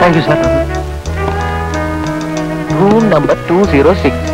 Thank you sir room number two zero six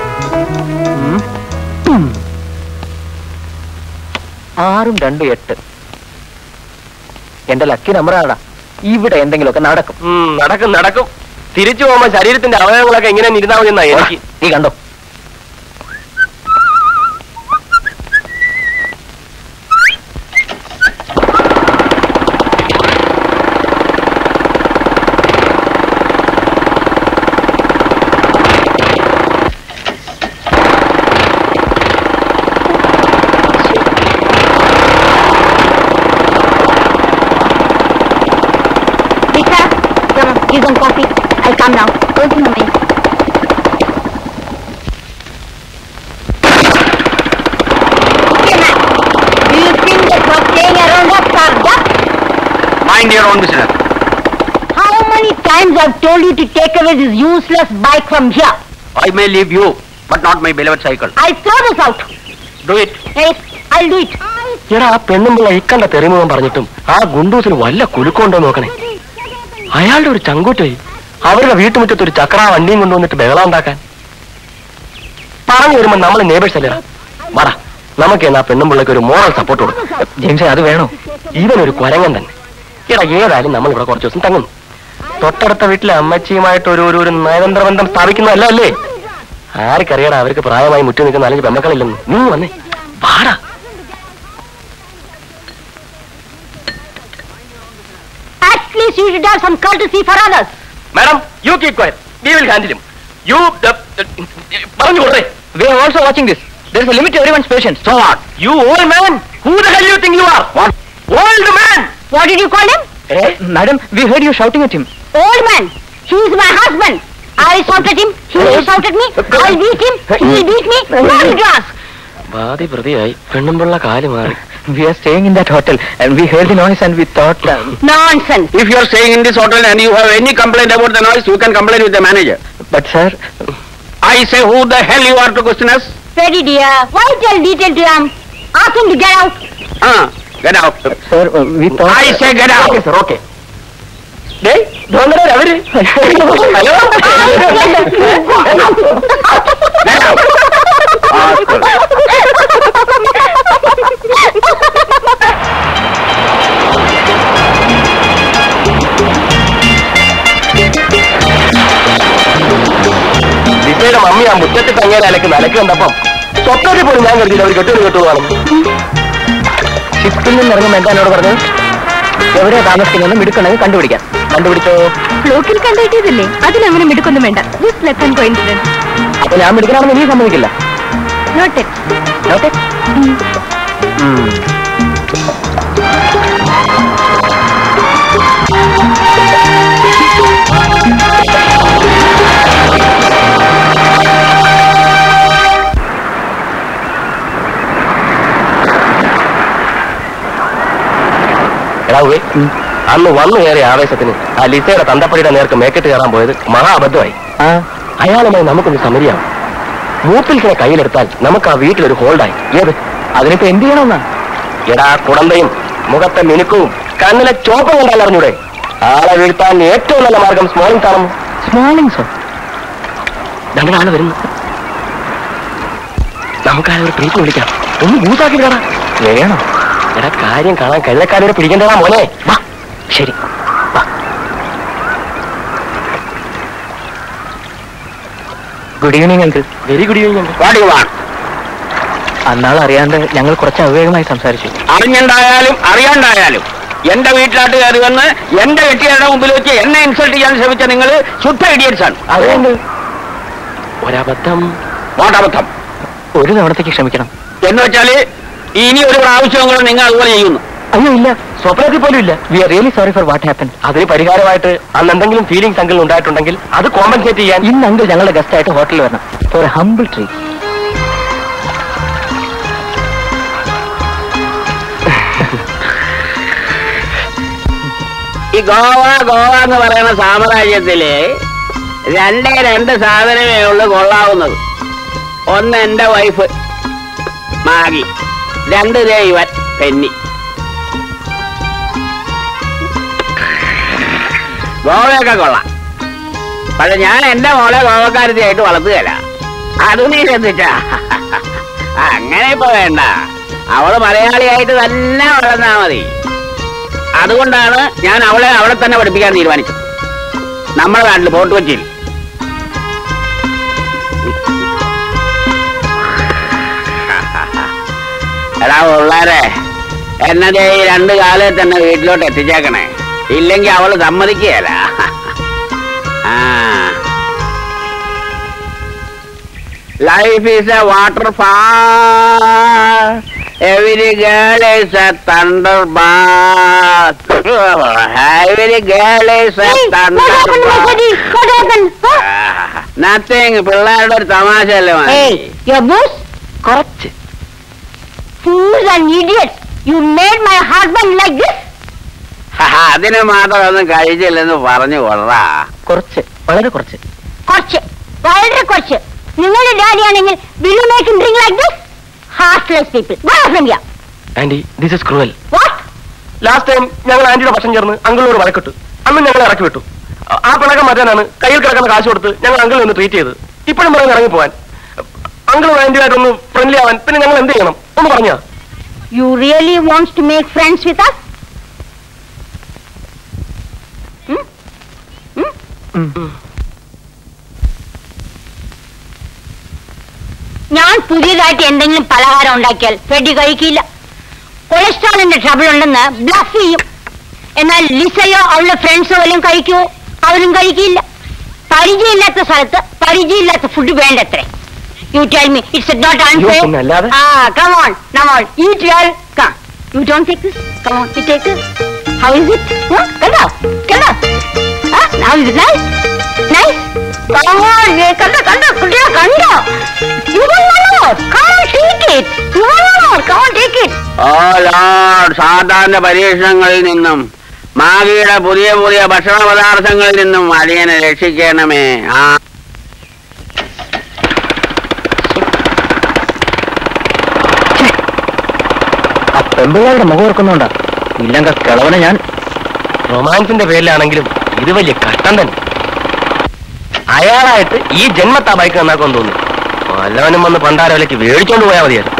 ആറും രണ്ടും എട്ട് എന്റെ ലക്കി നമ്പറാടാ ഇവിടെ എന്തെങ്കിലുമൊക്കെ നടക്കും ഉം, നടക്കും നടക്കും തിരിച്ചു പോകുമ്പോ ശരീരത്തിന്റെ അവയവങ്ങളൊക്കെ ഇങ്ങനെ ഇരുന്നാ മതി എന്നാ എനിക്ക് നീ കണ്ടോ Lisa, come on, you some coffee. I'll come now. Wait a moment. Hey, man. Do you think that we're playing around us or what? Mind your own business How many times I've told you to take away this useless bike from here? I may leave you but not my beloved cycle I'll throw this out. Do it Yes, I'll do it. എടാ ആ പെണ്ണുമ്പിള്ള ഇക്കണ്ട തെറിമുഖം പറഞ്ഞിട്ടും ആ ഗുണ്ടൂസിന് വല്ല കുലുക്കമുണ്ടോ നോക്കണേ അയാളുടെ ഒരു ചങ്കൂറ്റേ അവരുടെ വീട്ടുമുറ്റത്ത് ഒരു ചക്ര വണ്ടിയും കൊണ്ടുവന്നിട്ട് ബഹളം ഉണ്ടാക്കാൻ പറഞ്ഞു വരുമ്പോ നമ്മൾ നേബേഴ്സ് അല്ലേ വാടാ നമുക്ക് എന്നാ പെണ്ണുമ്പിള്ളക്ക് ഒരു മോറൽ സപ്പോർട്ട് കൊടുക്കും ജെയിംസേ അത് വേണോ ഇവനൊരു കുരങ്ങൻ തന്നെ എടാ ഏതായാലും നമ്മൾ ഇവിടെ കുറച്ച് ദിവസം തങ്ങുന്നു തൊട്ടടുത്ത വീട്ടിലെ അമ്മച്ചിയുമായിട്ട് ഒരു ഒരു ഒരു നയതന്ത്ര ബന്ധം സ്ഥാപിക്കുന്നതല്ല അല്ലേ ആർക്കറിയടാ അവർക്ക് പ്രായമായി മുറ്റി നിൽക്കുന്ന അല്ലെങ്കിൽ പെമ്മക്കളില്ലെന്ന് നീ വന്നേ വാടാ At least you should have some courtesy for others. Madam you keep quiet we will handle him you പറഞ്ഞു കൊടുത്തേ We are also watching this. There is a limit to everyone's patience. So what? You old man? Who the hell you think you are? What? Old man? What did you call him? Eh? Madam, we heard you shouting at him. Old man. He is my husband. I shout at him. He will shout at me. I'll beat him. He will beat me. No need to ask. ബാധി പ്രതിയായി പെണ്ണുമ്പുള്ള കാല് മാറി we are staying in that hotel and we heard the noise and we thought Nonsense. If you are staying in this hotel and you have any complaint about the noise, you can complain with the manager. But sir I say who the hell you are to question us? Freddy dear, why tell detail to him? Ask him to get out. Ah, get out. Sir we thought I say get out. Sir okay അവര് hello Get out. Rascal. വിജയുടെ mummy ആ മുറ്റത്ത് തങ്ങിയാൽ അലക്ക് അലക്ക് കണ്ടപ്പം സ്വപ്നത്തിൽ പോലും ഞാൻ കരുതിയില്ല അവർ കെട്ടു കെട്ടുവാണ് ഷിഫ്റ്റിൽ നിന്ന് ഇറങ്ങുമ്പോൾ എന്താ എന്നോട് പറഞ്ഞത് എവിടെയാ താമസിക്കുന്നതെന്ന് മിടുക്കണമെങ്കിൽ കണ്ടുപിടിക്കാം കണ്ടുപിടിച്ചോ ഫ്ലോക്കിൽ കണ്ടെത്തിയതല്ലേ അതിലങ്ങനെ മിടുക്കൊന്നും വേണ്ട ജസ്റ്റ് ലെറ്റ് ആൻഡ് കോയിൻസിഡൻസ് അപ്പൊ ഞാൻ മിടുക്കനാണെന്ന് നീ സമ്മതിക്കില്ല നോട്ട് ഓക്കെ എടാവേ അന്ന് വന്നു കയറിയ ആവേശത്തിന് ആ ലിസയുടെ തന്തപ്പടിയുടെ നേർക്ക് മേക്കെട്ട് കയറാൻ പോയത് മഹാ അബദ്ധമായി അയാളുമായി നമുക്കൊന്ന് സമരിയാവും മൂപ്പിൽക്കിനെ കയ്യിലെടുത്താൽ നമുക്ക് ആ വീട്ടിലൊരു ഹോൾഡായി ഏത് അതിനിപ്പോ എന്ത് ചെയ്യണമെന്നാ എടാ കുടന്തയും മുഖത്തെ മിനുക്കവും കണ്ണിലെ ചോപ്പം കണ്ടാൽ അറിഞ്ഞൂടെ ആളെ വീഴ്ത്താൻ ഏറ്റവും നല്ല മാർഗം സ്മോളിംഗ് കാണുന്നു സ്മോളിംഗ് സോ രണ്ടാണ് വരുന്നു നമുക്കാരെ ഒരു പ്രീതി വിളിക്കാം ഒന്ന് ബൂത്താക്കി കാണാ വേണം എടാ കാര്യം കാണാൻ കഴുതക്കാരെ പിടിക്കേണ്ടതാ മോനെ വാ ശരി വാ good evening uncle very good evening uncle What do you want? അന്നാൾ അറിയാണ്ട് ഞങ്ങൾ കുറച്ച് അവിവേകമായി സംസാരിച്ചു അറിഞ്ഞണ്ടായാലും അറിയാണ്ടായാലും എന്റെ വീട്ടിലോട്ട് കയറി വന്ന് എന്റെ കെട്ടിയാരുടെ മുമ്പിൽ വെച്ച് എന്നെ ഇൻസൾട്ട് ചെയ്യാൻ ശ്രമിച്ച നിങ്ങൾ ശുദ്ധ ഇഡിയൻസ് ആണ് അതുകൊണ്ട് ഒരബദ്ധം വാട്ടബദ്ധം ഒരു തവണത്തേക്ക് ക്ഷമിക്കണം എന്ന് വെച്ചാല് ഇനി ഒരു പ്രാവശ്യം കൂടെ നിങ്ങൾ അതുപോലെ ചെയ്യുന്നു അയ്യോ ഇല്ല സ്വപ്നത്തിൽ പോലും ഇല്ല we are really sorry for what happen അതിന് പരിഹാരമായിട്ട് അന്ന് എന്തെങ്കിലും ഫീലിംഗ്സ് അങ്കിൾ ഉണ്ടായിട്ടുണ്ടെങ്കിൽ അത് കോമ്പൻസേറ്റ് ചെയ്യാൻ ഇന്ന് അങ്കിൾ ഞങ്ങളുടെ ഗസ്റ്റ് ആയിട്ട് ഹോട്ടലിൽ വരണം ഫോർ ഹംബിൾ ട്രീ ഈ ഗോവ ഗോവ എന്ന് പറയുന്ന സാമ്രാജ്യത്തില് രണ്ടേ രണ്ട് സാധനമേ ഉള്ളു കൊള്ളാവുന്നത് ഒന്ന് എന്റെ വൈഫ് മാഗി രണ്ട് ദേ ഇവൻ പെന്നി ഗോവയൊക്കെ കൊള്ളാം പക്ഷെ ഞാൻ എന്റെ മോളെ ഗോവക്കാരത്തിയായിട്ട് വളർത്തുകയല്ല അത് നീ ശ്രദ്ധിച്ചാ അങ്ങനെ ഇപ്പൊ വേണ്ട അവള് മലയാളിയായിട്ട് തന്നെ വളർന്നാ മതി അതുകൊണ്ടാണ് ഞാൻ അവളെ അവിടെ തന്നെ പഠിപ്പിക്കാൻ തീരുമാനിച്ചത് നമ്മുടെ നാട്ടിൽ ഫോർട്ട് കൊച്ചിയിൽ എടാ പിള്ളാരെ എന്നെ ഈ രണ്ട് കാലേ തന്നെ വീട്ടിലോട്ട് എത്തിച്ചേക്കണേ ഇല്ലെങ്കിൽ അവള് സമ്മതിക്കുകയല്ല ആ life is a waterfall every girl is a thunder bath every girl is a Hey, what thunder happened, my buddy? What happened? Huh? Nothing പിള്ളേരുടെ ഒരു തമാശയല്ലേ മതി Hey, your boss? കുറച്ച് Fools and idiots! You made my husband like this? അതിന് മാത്രം ഒന്നും കഴിച്ചില്ലെന്ന് പറഞ്ഞു കൊള്ളാ കുറച്ച് വളരെ കുറച്ച് കുറച്ച് വളരെ കുറച്ച് നിങ്ങളുടെ ഡാഡി ആണെങ്കിൽ will you make drink like this heartless people go from here auntie this is cruel what last time ഞങ്ങൾ ആന്റിയുടെ പക്ഷം ചേർന്ന് അങ്കിളിനോട് വഴക്കിട്ടു അന്ന് ഞങ്ങൾ ഇറക്കി വിട്ടു ആ- ആ പിണക്കം മാറ്റാനാണ് കയ്യിൽ കിടക്കുന്ന കാശ് കൊടുത്ത് ഞങ്ങൾ അങ്കിളിൽ ഒന്ന് ട്രീറ്റ് ചെയ്തത് ഇപ്പോഴും പറയുന്നത് ഇറങ്ങി പോവാൻ അങ്കിളും ആന്റിയുമായിട്ടൊന്ന് ഫ്രണ്ട്ലി ആവാൻ പിന്നെ ഞങ്ങൾ എന്ത് ചെയ്യണം ഒന്ന് പറഞ്ഞാ you really wants to make friends with us ഞാൻ പുതിയതായിട്ട് എന്തെങ്കിലും പലഹാരം ഉണ്ടാക്കിയാൽ ഫെഡി കഴിക്കില്ല കൊളസ്ട്രോളിന്റെ ട്രബിൾ ഉണ്ടെന്ന് ബ്ലഫ് ചെയ്യും എന്നാൽ ലിസയോ അവളുടെ ഫ്രണ്ട്സോ വല്ലതും കഴിക്കുമോ അവരും കഴിക്കില്ല പരിചയമില്ലാത്ത സ്ഥലത്ത് പരിചയമില്ലാത്ത ഫുഡ് വേണ്ടത്രേ you tell me it's not അയ്യോ, പിന്നെ അല്ലാതെ? ആ come on come on eat well come you don't take this come on you take this how is it കണ്ടോ കണ്ടോ ആ now is nice nice come on കണ്ടോ കണ്ടോ കുട്ടിയെ കണ്ടോ you won't come on take it you won't come on take it oh lord സാധാരണ പരീക്ഷണങ്ങളിൽ നിന്നും മാഗിയുടെ പുതിയ പുതിയ ഭക്ഷണ പദാർത്ഥങ്ങളിൽ നിന്നും അടിയനെ രക്ഷിക്കണമേ ആ ആ പെമ്പിള്ളാരുടെ മുഖം ഓർക്കുന്നുണ്ടോ ഇല്ലെങ്കിൽ കിളവനെ ഞാൻ റൊമാൻസിന്റെ പേരിലാണെങ്കിലും ഇത് വലിയ കഷ്ടം തന്നെ അയാളായിട്ട് ഈ ജന്മത്താ ബൈക്ക് നന്നാക്കുമെന്ന് തോന്നുന്നു വല്ലവനും വന്ന് പണ്ടാരവിലേക്ക് മേടിച്ചോണ്ട് പോയാൽ മതിയായിരുന്നു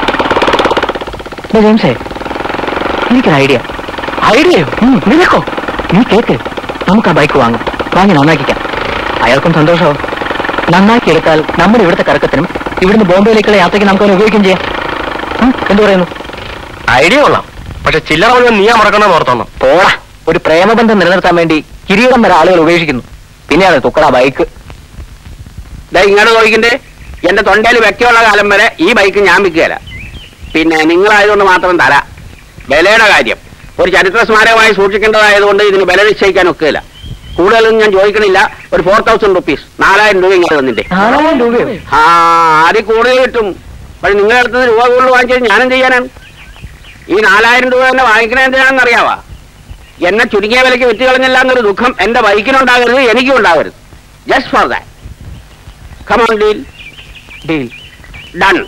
ജെയിംസേ എനിക്കൊരു ഐഡിയ ഐഡിയയോ നിനക്കോ നീ കേക്ക് നമുക്ക് ആ ബൈക്ക് വാങ്ങും വാങ്ങി നന്നാക്കിക്കാം അയാൾക്കും സന്തോഷവും നന്നാക്കി എടുത്താൽ നമ്മുടെ ഇവിടുത്തെ കറക്കത്തിനും ഇവിടുന്ന് ബോംബെയിലേക്കുള്ള യാത്രയ്ക്ക് നമുക്ക് അവനെ ഉപയോഗിക്കുകയും ചെയ്യാം ഉം, എന്ത് പറയുന്നു ഐഡിയ കൊള്ളാം പക്ഷെ ചില്ലറ മുഴുവൻ നീയാ മുടക്കണം ഓർത്തോണം പോടാ ഒരു പ്രേമബന്ധം നിലനിർത്താൻ വേണ്ടി കിരീടം വരെ ആളുകൾ ഉപേക്ഷിക്കുന്നു പിന്നെയാണ് തുക്കട ബൈക്ക് ദേ ഇങ്ങോട്ട് നോക്കിണ്ടേ എന്റെ തൊണ്ടയിൽ വെക്കമുള്ള കാലം വരെ ഈ ബൈക്ക് ഞാൻ വിൽക്കുകയില്ല പിന്നെ നിങ്ങളായതുകൊണ്ട് മാത്രം തരാം വിലയുടെ കാര്യം ഒരു ചരിത്ര സ്മാരകമായി സൂക്ഷിക്കേണ്ടതായതുകൊണ്ട് ഇതിന് വില നിശ്ചയിക്കാൻ ഒക്കുകയില്ല കൂടുതലൊന്നും ഞാൻ ചോദിക്കണില്ല ഒരു ഫോർ തൗസൻഡ് റുപ്പീസ് നാലായിരം രൂപ ഇങ്ങനെ തന്നിട്ട് നാലായിരം രൂപയോ ആ അതിൽ കൂടുതൽ കിട്ടും പക്ഷെ നിങ്ങളുടെ അടുത്ത് നിന്ന് രൂപ കൂടുതൽ വാങ്ങിച്ചത് ഞാനും ചെയ്യാനാണ് ഈ നാലായിരം രൂപ തന്നെ വാങ്ങിക്കണത് എന്തിനാണെന്ന് അറിയാവാ എന്നെ ചുരുങ്ങിയ വിലയ്ക്ക് വിറ്റ് കളഞ്ഞില്ല എന്നൊരു ദുഃഖം എന്റെ ബൈക്കിനുണ്ടാകരുത് എനിക്കും ഉണ്ടാകരുത് just for that come on deal deal done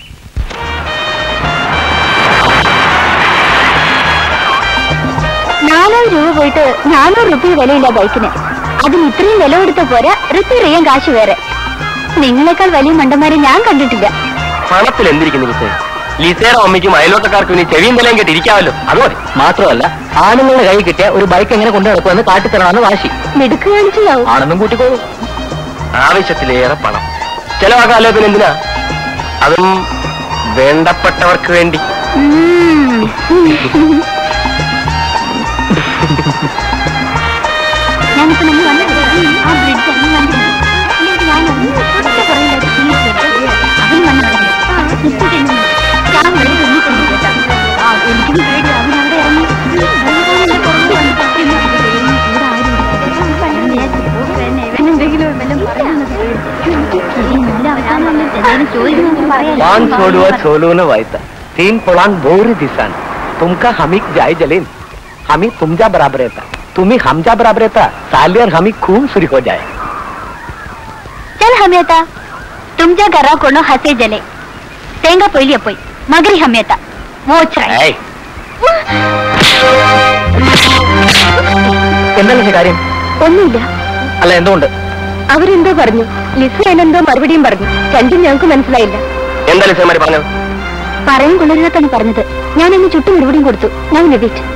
നാലായിരം രൂപ പോയിട്ട് നാനൂറ് റുപ്യ വിലയില്ല ബൈക്കിന് അതിന് ഇത്രയും വില കൊടുത്ത പോരാ റിപ്പയർ ചെയ്യാൻ കാശ് വേറെ നിങ്ങളെക്കാൾ വലിയ മണ്ടന്മാരെ ഞാൻ കണ്ടിട്ടില്ല പണത്തിൽ എന്തിരിക്കുന്നു ലിസേ ലിസയുടെ അമ്മയ്ക്കും അയലോട്ടക്കാർക്കും ഇനി ചെവിയും തലയും കെട്ടിരിക്കാമല്ലോ അത് മതി മാത്രമല്ല ആണുങ്ങളുടെ കൈ കിട്ടിയ ഒരു ബൈക്ക് എങ്ങനെ കൊണ്ടു നടക്കുമെന്ന് കാട്ടിത്തരണമെന്ന് വാശി മിടുക്ക് കാണിച്ചാവും ആണെന്നും കൂട്ടിക്കോളൂ ആവശ്യത്തിലേറെ പണം ചെലവാക്കാലോ പിന്നെ എന്തിനാ അതും വേണ്ടപ്പെട്ടവർക്ക് വേണ്ടി ഞാനിപ്പോ നമ്മൾ വന്നത് ആ ബ്രിഡ്ജ് അന്ന് വന്നത് ഞാൻ ഒറ്റ പറയുന്നത് അവൻ വന്നത് മുപ്പത്തി ഞാൻ വെറുതെ ഒന്നിട്ടുണ്ട് കേട്ടോ ആ എനിക്കും പേടി അവൻ അവിടെ ഇറങ്ങി വെറുതെ പുറത്ത് വന്ന് പറ്റുന്നു ഇവിടെ ആരും എന്തെങ്കിലും വല്ലതും പറയുന്നത് നല്ല അവസാനം എന്തെങ്കിലും ചോദിക്കുന്നു पान छोड़ुआ പറയാൻ छोलू न वायता तीन पुलान बोरी दिसान तुमका हमिक जाय जलेन हमी तुमजा बराबर येता तुम्ही हमजा बराबर येता सालियर हमी खून सुरी हो जाए चल हमेता तुमच्या घराकडून हसे जले तेंगा पहिली पोई मगरी हमेता वो എന്താ കാര്യം ഒന്നുമില്ല അല്ല എന്തുകൊണ്ട് അവരെന്തോ പറഞ്ഞു ലിസ എന്നെന്തോ മറുപടിയും പറഞ്ഞു രണ്ടും ഞങ്ങൾക്ക് മനസ്സിലായില്ല എന്താ ലിസമാര് പറഞ്ഞത് പറയാൻ കൊള്ളരുതാത്താണ് പറഞ്ഞത് ഞാൻ അങ്ങ് ചുട്ടും മറുപടിയും കൊടുത്തു ഞാൻ എഴുതിയിട്ട്